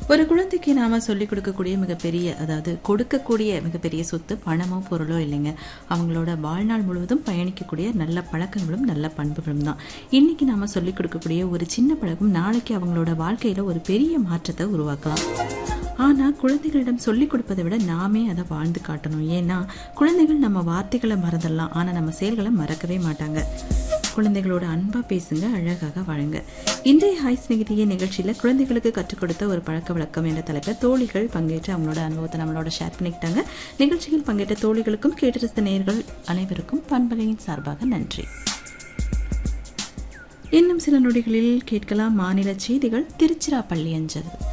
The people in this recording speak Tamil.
ஒரு குழந்தைக்கு நாம சொல்லிக் கொடுக்கக்கூடிய மிகப்பெரிய அதாவது கொடுக்கக்கூடிய மிகப்பெரிய சொத்து பணமோ பொருளோ இல்லைங்க அவங்களோட வாழ்நாள் முழுவதும் பயணிக்கக்கூடிய நல்ல பழக்கங்களும் நல்ல பண்புகளும் தான் இன்னைக்கு நாம சொல்லிக் கொடுக்கக்கூடிய ஒரு சின்ன பழக்கம் நாளைக்கு அவங்களோட வாழ்க்கையில ஒரு பெரிய மாற்றத்தை உருவாக்கலாம் ஆனா குழந்தைகளிடம் சொல்லிக் கொடுப்பதை விட நாமே அதை வாழ்ந்து காட்டணும் ஏன்னா குழந்தைகள் நம்ம வார்த்தைகளை மறந்துடலாம் ஆனா நம்ம செயல்களை மறக்கவே மாட்டாங்க குழந்தைகளோட அன்பா பேசுங்க அழகாக வாழுங்க இன்றைய ஹாய் ஸ்நேகிதிய நிகழ்ச்சியில குழந்தைகளுக்கு கற்றுக் கொடுத்த ஒரு பழக்க வழக்கம் என்ற தலைப்பில் தோழிகள் பங்கேற்று அவங்களோட அனுபவத்தை நம்மளோட ஷேர் பண்ணிக்கிட்டாங்க நிகழ்ச்சியில் பங்கேற்ற தோழிகளுக்கும் கேட்டிருந்த நேர்கள் அனைவருக்கும் பண்பலையின் சார்பாக நன்றி இன்னும் சில நொடிகளில் கேட்கலாம் மாநில செய்திகள் திருச்சிராப்பள்ளி அஞ்சல்